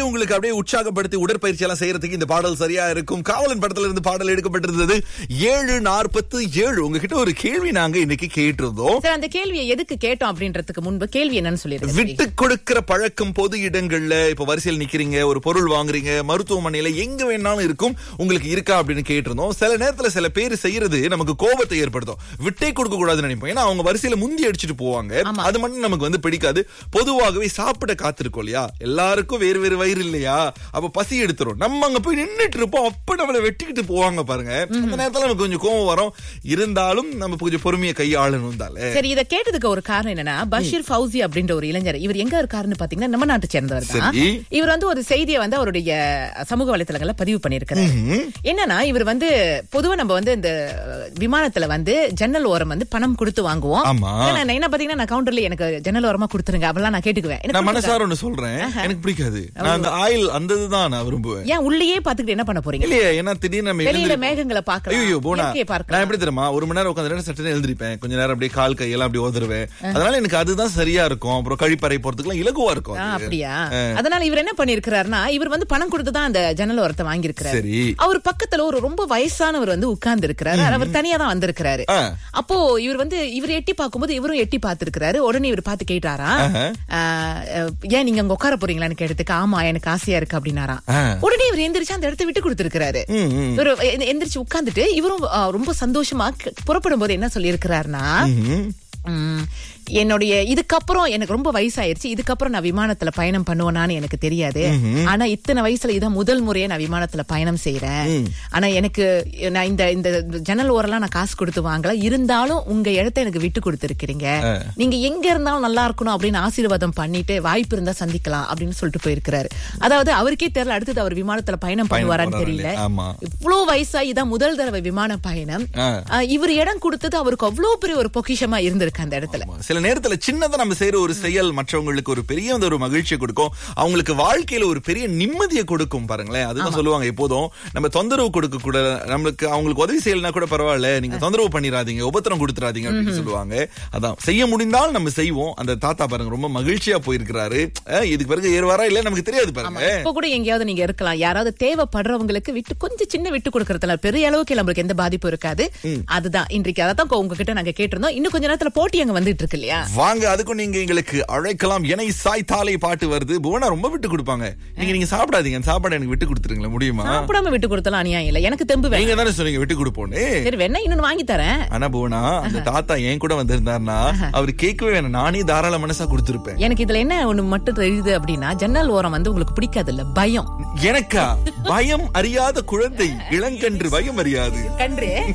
உங்களுக்கு அப்படியே உற்சாகப்படுத்தி உடற்பயிற்சி எல்லாம் செய்யறதுக்கு இந்த பாடல் சரியா இருக்கும் காவலன் படத்துல இருந்து பாடல் எடுக்கப்பட்டிருந்தது ஏழு நாற்பத்து ஏழு உங்ககிட்ட ஒரு கேள்வி நாங்க இன்னைக்கு கேட்டிருந்தோம் சார் அந்த கேள்வியை எதுக்கு கேட்டோம் அப்படின்றதுக்கு முன்பு கேள்வி என்னன்னு சொல்லிருக்கேன் விட்டு கொடுக்கிற பழக்கம் பொது இடங்கள்ல இப்ப வரிசையில் நிக்கிறீங்க ஒரு பொருள் வாங்குறீங்க மருத்துவமனையில எங்க வேணாலும் இருக்கும் உங்களுக்கு இருக்கா அப்படின்னு கேட்டிருந்தோம் சில நேரத்துல சில பேர் செய்யறது நமக்கு கோபத்தை ஏற்படுத்தும் விட்டே கொடுக்க கூடாதுன்னு நினைப்போம் ஏன்னா அவங்க வரிசையில முந்தி அடிச்சுட்டு போவாங்க அது மட்டும் நமக்கு வந்து பிடிக்காது பொதுவாகவே சாப்பிட காத்திருக்கோம் இல்லையா எல்லாருக்கும் வேறு வேறு வயிறு இல்லையா அப்ப பசி எடுத்துரும் நம்ம அங்க போய் நின்னுட்டு இருப்போம் அப்ப நம்மள வெட்டிக்கிட்டு போவாங்க பாருங்க அந்த நேரத்துல நமக்கு கொஞ்சம் கோவம் வரும் இருந்தாலும் நம்ம கொஞ்சம் பொறுமையை கையாளணும் தாலே சரி இத கேட்டதுக்கு ஒரு காரணம் என்னன்னா பஷீர் ஃபவுசி அப்படின்ற ஒரு இளைஞர் இவர் எங்க இருக்காருன்னு பாத்தீங்கன்னா நம்ம நாட்டை சேர்ந்தவர் தான் சரி. இவர் வந்து ஒரு செய்தியை வந்து அவருடைய சமூக வலைத்தளங்கள்ல பதிவு பண்ணிருக்காரு என்னன்னா இவர் வந்து பொதுவா நம்ம வந்து இந்த விமானத்துல வந்து ஜன்னல் ஓரம் வந்து பணம் கொடுத்து வாங்குவோம் ஆமா. ஏன்னா நான் என்ன பாத்தீங்கன்னா நான் கவுண்டர்ல எனக்கு ஜன்னல் ஓரமா கொடுத்துருங்க அப்படிலாம் நான் கேட்டுக்குவேன் எனக்கு நான் கொடுத்துருங்க. மனசார ஒண்ணு சொல்றேன் எனக்கு பிடிக்காது நான் அந்த ஆயில் அந்த இதுதான் நான் விரும்புவேன் ஏன் உள்ளேயே பாத்துக்கிட்டு என்ன பண்ண போறீங்க இல்லையே ஏன்னா திடீர்னு நம்ம வெளியில எழுந்திருப்போம். மேகங்களை பார்க்கலாம். ஐயோ போனா இயற்கையை பார்க்கலாம். நான் எப்படி தெரியுமா ஒரு மணி நேரம் உட்காந்து சட்டனை எழுந்திருப்பேன் கொஞ்ச நேரம் அப்படியே கால் கையெல்லாம் அப்படி ஓதுருவேன் அதனால எனக்கு அதுதான் சரியா இருக்கும் அப்புறம் கழிப்பறை போறதுக்குலாம் இலகுவா இருக்கும் ஆ, அது. அப்படியா அதனால இவர் என்ன பண்ணிருக்கிறாருன்னா இவர் வந்து பணம் கொடுத்து தான் அந்த ஜன்னல் ஓரத்தை வாங்கியிருக்கிறாரு சரி அவர் பக்கத்துல ஒரு ரொம்ப வயசானவர் வந்து உட்கார்ந்து இருக்கிறாரு அவர் தனியா தான் வந்திருக்கிறாரு ஆ. அப்போ இவர் வந்து இவர் எட்டி பார்க்கும்போது இவரும் எட்டி பார்த்திருக்கிறாரு உடனே இவர் பார்த்து கேட்டாரா ஆ, ஏன் நீங்க அங்க உட்கார போறீங்களான்னு கேட்டதுக்கு ஆமா எனக்கு ஆசையா இருக்கு அப்படின்னாராம் ஆ. உடனே இவர் எந்திரிச்சு அந்த இடத்த விட்டு கொடுத்திருக்கிறாரு ம், ம். இவர் எ- எந்திரிச்சு உட்கார்ந்துட்டு இவரும் ஆ, ரொம்ப சந்தோஷமா க- புறப்படும் போது என்ன சொல்லி இருக்கிறாருன்னா ம்ஹும். என்னுடைய இதுக்கப்புறம் எனக்கு ரொம்ப வயசாயிருச்சு இதுக்கப்புறம் நான் விமானத்துல பயணம் பண்ணுவேனான்னு எனக்கு தெரியாது ஆனா இத்தனை வயசுல இதான் முதல் முறையே நான் விமானத்துல பயணம் செய்யறேன் ஆனா எனக்கு நான் இந்த இந்த ஜன்னல் ஓரெல்லாம் நான் காசு கொடுத்து வாங்கல இருந்தாலும் உங்க இடத்த எனக்கு விட்டு கொடுத்துருக்கீங்க நீங்க எங்க இருந்தாலும் நல்லா இருக்கணும் அப்படின்னு ஆசீர்வாதம் பண்ணிட்டு வாய்ப்பு இருந்தா சந்திக்கலாம் அப்படின்னு சொல்லிட்டு போயிருக்கிறாரு அதாவது அவருக்கே தெரியல அடுத்தது அவர் விமானத்துல பயணம் பண்ணுவாரான்னு போறாரு தெரியல இல்லையா? ஆமா. இவ்வளவு வயசா இதான் முதல் தடவை விமான பயணம் ஆ. ஆ, இவர் இடம் கொடுத்தது அவருக்கு அவ்வளவு பெரிய ஒரு பொக்கிஷமா இருந்திருக்கு அந்த இடத்துல ஆமா. சில நேரத்துல சின்னதா நம்ம செய்யற ஒரு செயல் மற்றவங்களுக்கு ஒரு பெரிய அந்த ஒரு மகிழ்ச்சியை கொடுக்கும் அவங்களுக்கு வாழ்க்கையில ஒரு பெரிய நிம்மதியை கொடுக்கும் பாருங்களேன் அதுதான் சொல்லுவாங்க எப்போதும் நம்ம தொந்தரவு கொடுக்க கூட நம்மளுக்கு அவங்களுக்கு உதவி செய்யலனா கூட பரவாயில்ல நீங்க தொந்தரவு பண்ணிடாதீங்க உபத்திரம் கொடுத்துறாதீங்க அப்படின்னு சொல்லுவாங்க அதான் செய்ய முடிந்தால் நம்ம செய்வோம் அந்த தாத்தா பாருங்க ரொம்ப மகிழ்ச்சியா போயிருக்கிறாரு அஹ், இதுக்கு பிறகு ஏறுவாரா இல்ல நமக்கு தெரியாது பாருங்க இப்ப கூட எங்கேயாவது நீங்க இருக்கலாம் யாராவது தேவைப்படுறவங்களுக்கு விட்டு கொஞ்சம் சின்ன விட்டு கொடுக்கறதுல பெரிய அளவுக்கு நம்மளுக்கு எந்த பாதிப்பும் இருக்காது அதுதான் இன்றைக்கு அதான் உங்ககிட்ட நாங்க கேட்டிருந்தோம் இன்னும் கொஞ்ச நேரத்துல போட்டி அங்க வந்துட்டு இருக்கு இல்லையா வாங்க அதுக்கும் நீங்க எங்களுக்கு அழைக்கலாம் எனை சாய் தாலை பாட்டு வருது புவனா ரொம்ப விட்டு கொடுப்பாங்க நீங்க நீங்க சாப்பிடாதீங்க அந்த சாப்பாடு எனக்கு விட்டு கொடுத்துருங்களேன் முடியுமா சாப்பிடாம விட்டு கொடுத்தாலும் அநியாயம் இல்ல எனக்கு தெம்பு வேணும் நீங்க தானே சொன்னீங்க விட்டு கொடுப்போன்னு சரி வேணா இன்னொன்னு வாங்கி தரேன் ஆனா புவனா அந்த தாத்தா என் கூட வந்திருந்தாருன்னா அவர் கேட்கவே வேணாம் நானே தாராள மனசா கொடுத்திருப்பேன் எனக்கு இதுல என்ன ஒண்ணு மட்டும் தெரியுது அப்படின்னா ஜன்னல் ஓரம் வந்து உங்களுக்கு பிடிக்காது இல்ல பயம் எனக்கா பயம் அறியாத குழந்தை இளங்கன்று பயம் அறியாது கன்று